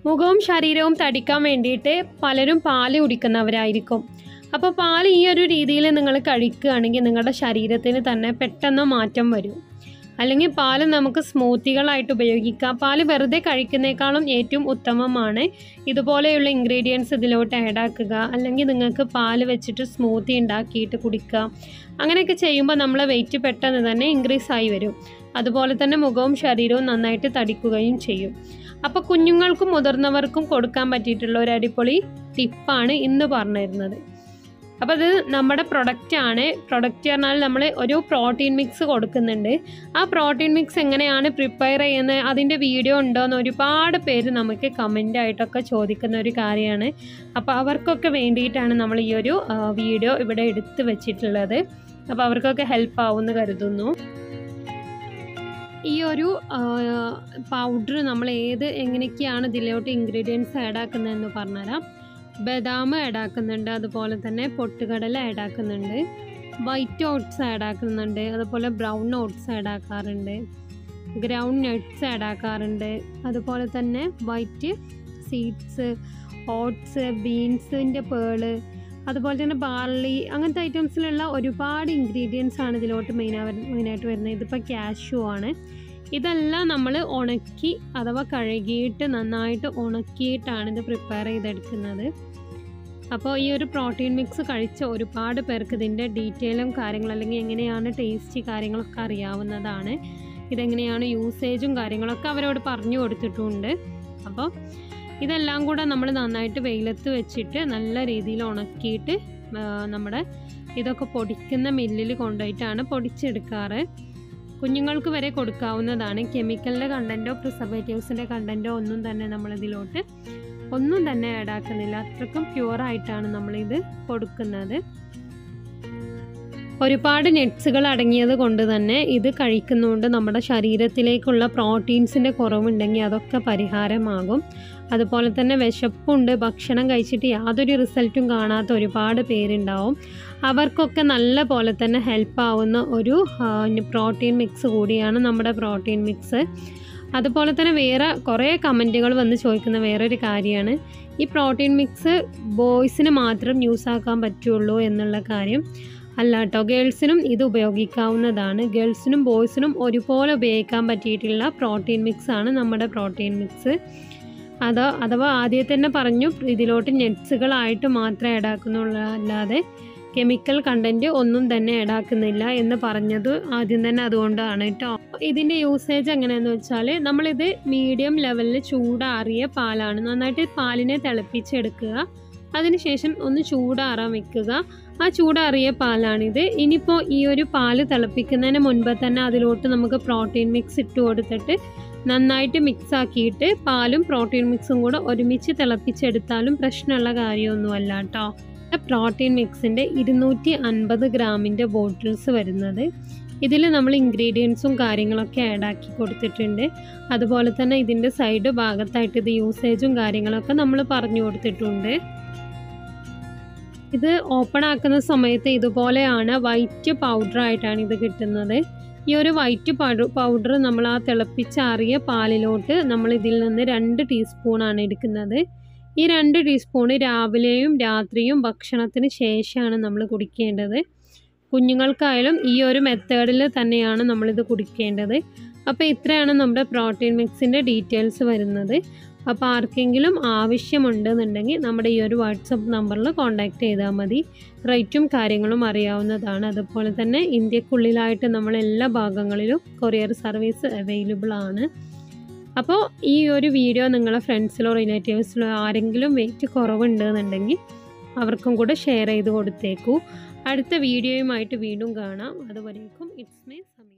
മുഖവും ശരീരവും തടിക്കാൻ വേണ്ടിയിട്ട് പലരും പാല് കുടിക്കുന്നവരായിരിക്കും അപ്പോൾ പാൽ ഈ ഒരു രീതിയിൽ നിങ്ങൾ കഴിക്കുകയാണെങ്കിൽ നിങ്ങളുടെ ശരീരത്തിന് തന്നെ പെട്ടെന്ന് മാറ്റം വരും അല്ലെങ്കിൽ പാല് നമുക്ക് സ്മൂത്തികളായിട്ട് ഉപയോഗിക്കാം പാല് വെറുതെ കഴിക്കുന്നേക്കാളും ഏറ്റവും ഉത്തമമാണ് ഇതുപോലെയുള്ള ഇൻഗ്രീഡിയൻസ് ഇതിലോട്ട് ആഡ് ആക്കുക അല്ലെങ്കിൽ നിങ്ങൾക്ക് പാല് വെച്ചിട്ട് സ്മൂത്തി ഉണ്ടാക്കിയിട്ട് കുടിക്കുക അങ്ങനെയൊക്കെ ചെയ്യുമ്പോൾ നമ്മളെ വെയിറ്റ് പെട്ടെന്ന് തന്നെ ഇൻക്രീസ് ആയി വരും അതുപോലെ തന്നെ മുഖവും ശരീരവും നന്നായിട്ട് തടിക്കുകയും ചെയ്യും അപ്പോൾ കുഞ്ഞുങ്ങൾക്കും മുതിർന്നവർക്കും കൊടുക്കാൻ പറ്റിയിട്ടുള്ള ഒരു അടിപൊളി ടിപ്പാണ് ഇന്ന് പറഞ്ഞു തരുന്നത് അപ്പോൾ അത് നമ്മുടെ പ്രൊഡക്റ്റ് ആണ് പ്രൊഡക്റ്റ് പറഞ്ഞാൽ നമ്മൾ ഒരു പ്രോട്ടീൻ മിക്സ് കൊടുക്കുന്നുണ്ട് ആ പ്രോട്ടീൻ മിക്സ് എങ്ങനെയാണ് പ്രിപ്പയർ ചെയ്യുന്നത് അതിൻ്റെ വീഡിയോ ഉണ്ടോ എന്ന് ഒരുപാട് പേര് നമുക്ക് കമൻ്റ് ആയിട്ടൊക്കെ ചോദിക്കുന്ന ഒരു കാര്യമാണ് അപ്പോൾ അവർക്കൊക്കെ വേണ്ടിയിട്ടാണ് നമ്മൾ ഈ ഒരു ആ, വീഡിയോ ഇവിടെ എടുത്ത് വെച്ചിട്ടുള്ളത് അപ്പോൾ അവർക്കൊക്കെ ഹെൽപ്പ് ആവുമെന്ന് കരുതുന്നു ഈ ഒരു പൗഡർ നമ്മൾ ഏത് എങ്ങനെയൊക്കെയാണ് ഇതിലോട്ട് ഇൻഗ്രീഡിയൻസ് ആഡ് ആക്കുന്നതെന്ന് പറഞ്ഞുതരാം ബദാം ആഡ് ആക്കുന്നുണ്ട് അതുപോലെ തന്നെ പൊട്ടുകടല ആഡ് ആക്കുന്നുണ്ട് വൈറ്റ് ഓട്സ് ആഡ് ആക്കുന്നുണ്ട് അതുപോലെ ബ്രൗൺ ഓട്സ് ആഡ് ആക്കാറുണ്ട് ഗ്രൗണ്ട് നട്ട്സ് ആഡ് ആക്കാറുണ്ട് അതുപോലെ തന്നെ വൈറ്റ് സീഡ്സ് ഓട്സ് ബീൻസിൻ്റെ പേള് അതുപോലെ തന്നെ ബാർലി അങ്ങനത്തെ ഐറ്റംസിലുള്ള ഒരുപാട് ഇൻഗ്രീഡിയൻസ് ആണ് ഇതിലോട്ട് മെയിനാ മെയിനായിട്ട് വരുന്നത് ഇതിപ്പോൾ കാഷ്യൂ ആണ് ഇതെല്ലാം നമ്മൾ ഉണക്കി അഥവാ കഴുകിയിട്ട് നന്നായിട്ട് ഉണക്കിയിട്ടാണ് ഇത് പ്രിപ്പയർ ചെയ്തെടുക്കുന്നത് അപ്പോൾ ഈ ഒരു പ്രോട്ടീൻ മിക്സ് കഴിച്ച ഒരുപാട് പേർക്ക് ഇതിൻ്റെ ഡീറ്റെയിലും കാര്യങ്ങളും അല്ലെങ്കിൽ എങ്ങനെയാണ് ടേസ്റ്റ് കാര്യങ്ങളൊക്കെ അറിയാവുന്നതാണ് ഇതെങ്ങനെയാണ് യൂസേജും കാര്യങ്ങളൊക്കെ അവരോട് പറഞ്ഞു കൊടുത്തിട്ടുണ്ട് അപ്പോൾ ഇതെല്ലാം കൂടെ നമ്മൾ നന്നായിട്ട് വെയിലത്ത് വെച്ചിട്ട് നല്ല രീതിയിൽ ഉണക്കിയിട്ട് ആ, നമ്മുടെ ഇതൊക്കെ പൊടിക്കുന്ന മില്ലിൽ കൊണ്ടുപോയിട്ടാണ് പൊടിച്ചെടുക്കാറ് കുഞ്ഞുങ്ങൾക്ക് വരെ കൊടുക്കാവുന്നതാണ് കെമിക്കലിൻ്റെ കണ്ടൻറ്റോ പ്രിസർവേറ്റീവ്സിൻ്റെ കണ്ടൻറ്റോ ഒന്നും തന്നെ നമ്മളിതിലോട്ട് ഒന്നും തന്നെ ആഡ് ആക്കുന്നില്ല അത്രക്കും പ്യുവറായിട്ടാണ് നമ്മളിത് കൊടുക്കുന്നത് ഒരുപാട് നെറ്റ്സുകൾ അടങ്ങിയത് കൊണ്ട് തന്നെ ഇത് കഴിക്കുന്നതുകൊണ്ട് നമ്മുടെ ശരീരത്തിലേക്കുള്ള പ്രോട്ടീൻസിൻ്റെ കുറവുണ്ടെങ്കിൽ അതൊക്കെ പരിഹാരമാകും അതുപോലെ തന്നെ വിശപ്പുണ്ട് ഭക്ഷണം കഴിച്ചിട്ട് യാതൊരു റിസൾട്ടും കാണാത്ത ഒരുപാട് പേരുണ്ടാവും അവർക്കൊക്കെ നല്ല പോലെ തന്നെ ഹെൽപ്പ് ആവുന്ന ഒരു പ്രോട്ടീൻ മിക്സ് കൂടിയാണ് നമ്മുടെ പ്രോട്ടീൻ മിക്സ് അതുപോലെ തന്നെ വേറെ കുറേ കമൻറ്റുകൾ വന്ന് ചോദിക്കുന്ന വേറൊരു കാര്യമാണ് ഈ പ്രോട്ടീൻ മിക്സ് ബോയ്സിന് മാത്രം യൂസ് ആക്കാൻ പറ്റുള്ളൂ എന്നുള്ള കാര്യം അല്ല കേട്ടോ ഗേൾസിനും ഇത് ഉപയോഗിക്കാവുന്നതാണ് ഗേൾസിനും ബോയ്സിനും ഒരുപോലെ ഉപയോഗിക്കാൻ പറ്റിയിട്ടുള്ള പ്രോട്ടീൻ മിക്സ് ആണ് നമ്മുടെ പ്രോട്ടീൻ മിക്സ് അത് അഥവാ ആദ്യം തന്നെ പറഞ്ഞു ഇതിലോട്ട് നെറ്റ്സുകളായിട്ട് മാത്രമേ ആഡ് ആക്കുന്നുള്ളൂ അല്ലാതെ കെമിക്കൽ കണ്ടൻറ്റ് ഒന്നും തന്നെ ആഡ് ആക്കുന്നില്ല എന്ന് പറഞ്ഞത് ആദ്യം തന്നെ അതുകൊണ്ടാണ് കേട്ടോ ഇതിൻ്റെ യൂസേജ് എങ്ങനെയാണെന്ന് വെച്ചാൽ നമ്മളിത് മീഡിയം ലെവലിൽ ചൂടാറിയ പാലാണ് നന്നായിട്ട് പാലിനെ തിളപ്പിച്ചെടുക്കുക അതിനുശേഷം ഒന്ന് ചൂടാറാൻ വെക്കുക ആ ചൂടാറിയ പാലാണിത് ഇനിയിപ്പോൾ ഈ ഒരു പാല് തിളപ്പിക്കുന്നതിന് മുൻപ് തന്നെ അതിലോട്ട് നമുക്ക് പ്രോട്ടീൻ മിക്സ് ഇട്ട് കൊടുത്തിട്ട് നന്നായിട്ട് മിക്സ് ആക്കിയിട്ട് പാലും പ്രോട്ടീൻ മിക്സും കൂടെ ഒരുമിച്ച് തിളപ്പിച്ചെടുത്താലും പ്രശ്നമുള്ള കാര്യമൊന്നുമല്ല കേട്ടോ പ്രോട്ടീൻ മിക്സിൻ്റെ ഇരുന്നൂറ്റി അൻപത് ഗ്രാമിൻ്റെ ബോട്ടിൽസ് വരുന്നത് ഇതിൽ നമ്മൾ ഇൻഗ്രീഡിയൻസും കാര്യങ്ങളൊക്കെ ആഡ് ആക്കി കൊടുത്തിട്ടുണ്ട് അതുപോലെ തന്നെ ഇതിൻ്റെ സൈഡ് ഭാഗത്തായിട്ട് ഇത് യൂസേജും കാര്യങ്ങളൊക്കെ നമ്മൾ പറഞ്ഞു കൊടുത്തിട്ടുണ്ട് ഇത് ഓപ്പൺ ആക്കുന്ന സമയത്ത് ഇതുപോലെയാണ് വൈറ്റ് പൗഡർ ആയിട്ടാണ് ഇത് കിട്ടുന്നത് ഈ ഒരു വൈറ്റ് പൗഡർ നമ്മൾ ആ തിളപ്പിച്ചാറിയ പാലിലോട്ട് നമ്മൾ ഇതിൽ നിന്ന് രണ്ട് ടീസ്പൂണാണ് എടുക്കുന്നത് ഈ രണ്ട് ടീസ്പൂണ് രാവിലെയും രാത്രിയും ഭക്ഷണത്തിന് ശേഷമാണ് നമ്മൾ കുടിക്കേണ്ടത് കുഞ്ഞുങ്ങൾക്കായാലും ഈ ഒരു മെത്തേഡിൽ തന്നെയാണ് നമ്മളിത് കുടിക്കേണ്ടത് അപ്പോൾ ഇത്രയാണ് നമ്മുടെ പ്രോട്ടീൻ മിക്സിൻ്റെ ഡീറ്റെയിൽസ് വരുന്നത് അപ്പോൾ ആർക്കെങ്കിലും ആവശ്യമുണ്ടെന്നുണ്ടെങ്കിൽ നമ്മുടെ ഈ ഒരു വാട്സപ്പ് നമ്പറിൽ കോൺടാക്റ്റ് ചെയ്താൽ മതി റേറ്റും കാര്യങ്ങളും അറിയാവുന്നതാണ് അതുപോലെ തന്നെ ഇന്ത്യക്കുള്ളിലായിട്ട് നമ്മൾ എല്ലാ ഭാഗങ്ങളിലും കൊറിയർ സർവീസ് അവൈലബിൾ ആണ് അപ്പോൾ ഈ ഒരു വീഡിയോ നിങ്ങളെ ഫ്രണ്ട്സിലോ റിലേറ്റീവ്സിലോ ആരെങ്കിലും വെയിറ്റ് കുറവുണ്ടെന്നുണ്ടെങ്കിൽ അവർക്കും കൂടെ ഷെയർ ചെയ്ത് കൊടുത്തേക്കൂ അടുത്ത വീഡിയോയുമായിട്ട് വീണ്ടും കാണാം അതുവരേക്കും ഇറ്റ്സ് മേ സമീ